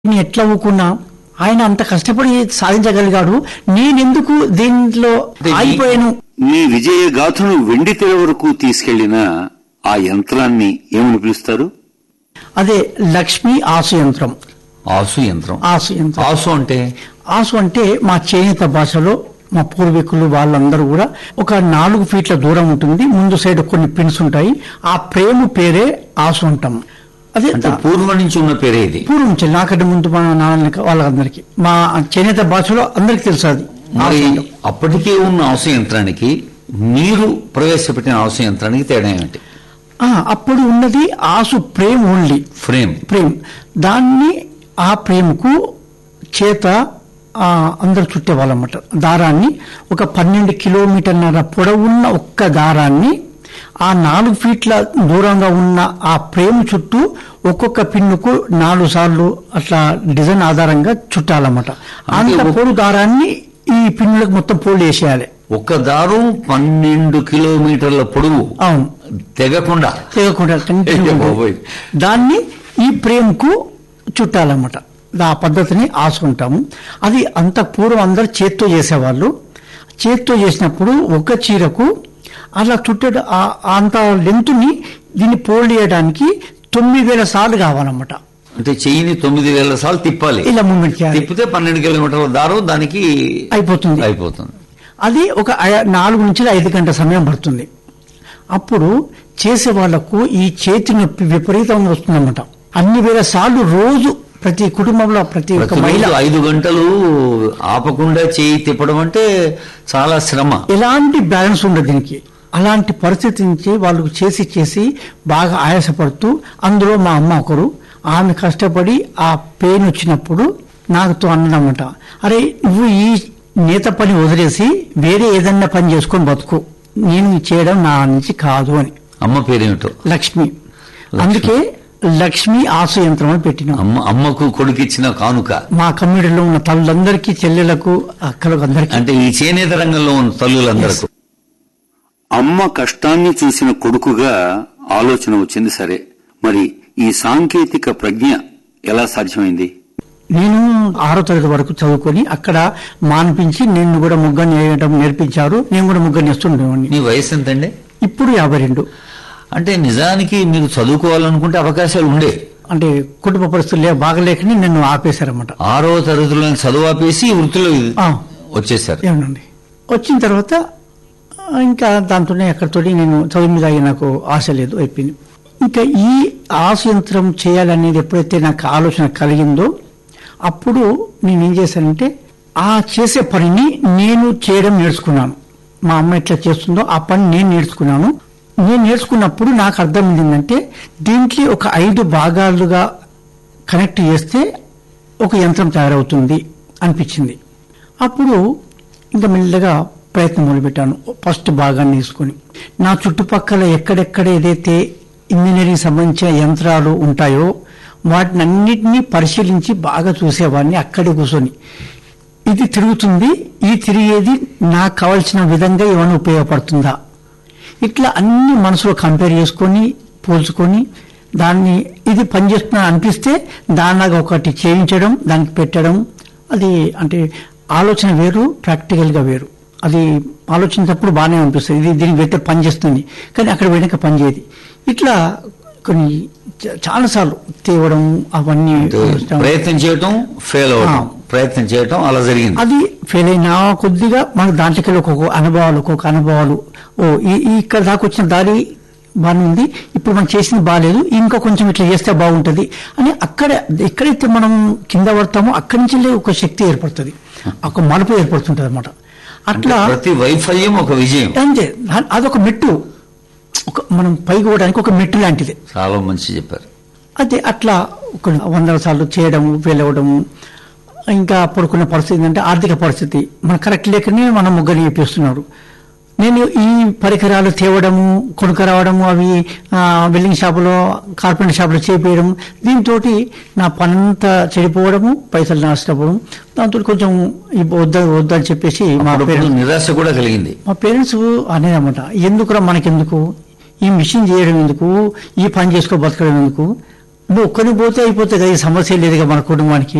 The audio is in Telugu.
ని ఎట్లా ఊకున్నా ఆయన అంత కష్టపడి సాధించగలిగాడు నేనెందుకు దీంట్లో ఆగిపోయాను మీ విజయ గాథను వెండి తెర వరకు తీసుకెళ్లిన ఆ యంత్రాన్ని ఏమని పిలుస్తారు అదే లక్ష్మీ ఆసు యంత్రం ఆసు యంత్రం ఆసు యంత్రం ఆసు అంటే ఆసు అంటే మా చేనేత భాషలో మా పూర్వీకులు వాళ్ళందరూ కూడా ఒక నాలుగు ఫీట్ల దూరం ఉంటుంది ముందు సైడ్ కొన్ని పిన్స్ ఉంటాయి ఆ ప్రేమ పేరే ఆసు అంటాం అదే అంటే పూర్వం నుంచి ఉన్న పేరే ఇది పూర్వం నుంచి నాకంటే ముందు మా నాన్న వాళ్ళందరికీ మా చేనేత భాషలో అందరికీ తెలుసు అది మరి ఆసు అంటాం. అప్పటికే ఉన్న ఆసు యంత్రానికి మీరు ప్రవేశపెట్టిన ఆసు యంత్రానికి తేడా ఏమిటి ఆ, అప్పుడు ఉన్నది ఆసు ప్రేమ్ ఓన్లీ ఫ్రేమ్ ప్రేమ్ దాన్ని ఆ ప్రేమకు చేత ఆ, అందరు చుట్టేవాళ్ళన్నమాట దారాన్ని ఒక పన్నెండు కిలోమీటర్ల పొడవున్న ఒక్క దారాన్ని ఆ నాలుగు ఫీట్ల దూరంగా ఉన్న ఆ ప్రేమ చుట్టూ ఒక్కొక్క పిన్నుకు నాలుగు సార్లు అట్లా డిజైన్ ఆధారంగా చుట్టాలన్నమాట అంటే అంత ఒక- పొడు దారాన్ని ఈ పిన్నులకు మొత్తం పోల్ వేసేయాలి ఒక దారం పన్నెండు కిలోమీటర్ల పొడవు అవును తెగకుండా తెగకుండా కంటిన్యూ అయ్యో ఉంటుంది. బాబోయ్. దాన్ని ఈ ప్రేమకు చుట్టాలన్నమాట ఆ పద్ధతిని ఆసుకుంటాము అది అంత పూర్వం అందరు చేత్తో చేసేవాళ్ళు చేత్తో చేసినప్పుడు ఒక చీరకు అలా చుట్టడ ఆ- అంత లెంతుని దీన్ని పోల్డ్ చేయడానికి తొమ్మిది వేల సార్లు కావాలన్నమాట అంటే చెయ్యిని తొమ్మిది వేల సార్లు తిప్పాలి ఇలా మూమెంట్ చేయాలి తిప్పితే పన్నెండు కిలోమీటర్ల దారం దానికి అయిపోతుంది అయిపోతుంది అది ఒక ఐ- నాలుగు నుంచి ఐదు గంటల సమయం పడుతుంది అప్పుడు చేసే వాళ్లకు ఈ చేతి నొప్పి విపరీతంగా వస్తుందన్నమాట అన్ని వేల సార్లు రోజు ప్రతి కుటుంబంలో ప్రతి ఒక్క మహిళ ప్రతిరోజు ఐదు గంటలు ఆపకుండా చేయి తిప్పడం అంటే చాలా శ్రమ ఎలాంటి బ్యాలెన్స్ ఉండదు దీనికి అలాంటి పరిస్థితి నుంచి వాళ్ళు చేసి చేసి బాగా ఆయాసపడుతూ అందులో మా అమ్మ ఒకరు ఆమె కష్టపడి ఆ పెయిన్ వచ్చినప్పుడు నాకుతో అన్నదన్నమాట అరే నువ్వు ఈ నేత పని వదిలేసి వేరే ఏదన్నా పని చేసుకొని బతుకు నేను ఇది చేయడం నా నుంచి కాదు అని అమ్మ పేరేమిటో లక్ష్మి అందుకే లక్ష్మి ఆశ యంత్రం అని పెట్టినాం అమ్మ అమ్మకు కొడుకిచ్చిన కానుక మా కమ్యూనిటీలో ఉన్న తల్లులందరికీ చెల్లెలకు అక్కలకు అందరికీ అంటే ఈ చేనేత రంగంలో ఉన్న తల్లులందరికీ అమ్మ కష్టాన్ని చూసిన కొడుకుగా ఆలోచన వచ్చింది సరే మరి ఈ సాంకేతిక ప్రజ్ఞ ఎలా సాధ్యమైంది నేను ఆరో తరగతి వరకు చదువుకొని అక్కడ మాన్పించి నేను కూడా ముగ్గని వేయడం నేర్పించారు నేను కూడా ముగ్గని వేస్తుండేవాడిని నీ వయసు ఎంతండి ఇప్పుడు యాభై రెండు అంటే నిజానికి మీరు చదువుకోవాలనుకుంటే అవకాశాలు ఉండే అంటే కుటుంబ పరిస్థితులు లే- బాగలేకని నన్ను ఆపేశారన్నమాట ఆరో తరగతిలో చదువు ఆపేసి ఈ వృత్తిలో ఆ. వచ్చేసారు ఏమనండి వచ్చిన తర్వాత ఆ, ఇంకా దాంతోనే అక్కడితోటి నేను చదువు మీద ఇక నాకు ఆశ లేదు అయిపోయింది ఇంకా ఈ ఆశ యంత్రం చేయాలనేది ఎప్పుడైతే నాకు ఆలోచన కలిగిందో అప్పుడు నేను ఏం చేశానంటే ఆ చేసే పనిని నేను చేయడం నేర్చుకున్నాను మా అమ్మ ఎట్లా చేస్తుందో ఆ పని నేను నేర్చుకున్నాను నేను నేర్చుకున్నప్పుడు నాకు అర్థమైంది ఏంటంటే దీంట్లో ఒక ఐదు భాగాలుగా కనెక్ట్ చేస్తే ఒక యంత్రం తయారవుతుంది అనిపించింది అప్పుడు ఇంకా మెల్లగా ప్రయత్నం మొదలుపెట్టాను ఫస్ట్ భాగాన్ని తీసుకొని నా చుట్టుపక్కల ఎక్కడెక్కడ ఏదైతే ఇంజనీరింగ్ సంబంధించిన యంత్రాలు ఉంటాయో వాటిని అన్నిటినీ పరిశీలించి బాగా చూసేవాడిని అక్కడే కూర్చొని ఇది తిరుగుతుంది ఈ తిరిగేది నాకు కావలసిన విధంగా ఏమైనా ఉపయోగపడుతుందా ఇట్లా అన్ని మనసులో కంపేర్ చేసుకొని పోల్చుకొని దాన్ని ఇది పనిచేస్తున్నా అనిపిస్తే దానిలాగా ఒకటి చేయించడం దానికి పెట్టడం అది అంటే ఆలోచన వేరు ప్రాక్టికల్గా వేరు అది ఆలోచించినప్పుడు బాగానే అనిపిస్తుంది ఇది దీనికి పెడితే పని చేస్తుంది కానీ అక్కడ పోయినాక పని చేయదు ఇట్లా కొన్ని చ- చాలాసార్లు తేవడం అవన్నీ చూస్తాం. ప్రయత్నం చేయటం ఫెయిల్ అవటం ఆ. ప్రయత్నం చేయటం అలా జరిగింది అది ఫెయిల్ అయినా కొద్దిగా మనకు దాంట్లోకి ఒక్కొక్క అనుభవాలు ఒక్కొక్క అనుభవాలు ఓ ఈ- ఈ ఇక్కడ దాకా వచ్చిన దారి బాగానే ఉంది ఇప్పుడు మనం చేసింది బాగాలేదు ఇంకా కొంచెం ఇట్లా చేస్తే బాగుంటది అని అక్కడ ఎక్కడైతే మనం కింద పడతామో అక్కడి నుంచి ఒక శక్తి ఏర్పడుతుంది ఒక మలుపు ఏర్పడుతుంటది అనమాట అట్లా ప్రతి వైఫల్యం ఒక విజయం అంతే దా- అదొక మెట్టు ఒక మనం పైకి పోవడానికి ఒక మెట్టు లాంటిది చాలా మంచి చెప్పారు అదే అట్లా ఒక వందల సార్లు చేయడము ఫెయిల్ అవ్వడము ఇంకా పడుకున్న పరిస్థితి ఏంటంటే ఆర్థిక పరిస్థితి మన కరెక్ట్ లేకనే మనం ముగ్గురు చెప్పిస్తున్నారు నేను ఈ పరికరాలు తేవడము కొనుక రావడము అవి ఆ, బిల్డింగ్ షాపులో కార్పెంటర్ షాపులో చేపేయడం దీంతో నా పనంతా చెడిపోవడము పైసలు నష్టపోవడం దాంతో కొంచెం ఈ వద్ద వద్దని చెప్పేసి మా అప్పుడు పేరెంట్స్ నిరాశ కూడా కలిగింది మా పేరెంట్స్ అనేదన్నమాట ఎందుకురా మనకెందుకు ఈ మిషన్ చేయడం ఎందుకు ఈ పని చేసుకో బతకడం ఎందుకు నువ్వు ఒక్కడిని పోతే అయిపోతే కదా ఈ సమస్య లేదుగా మన కుటుంబానికి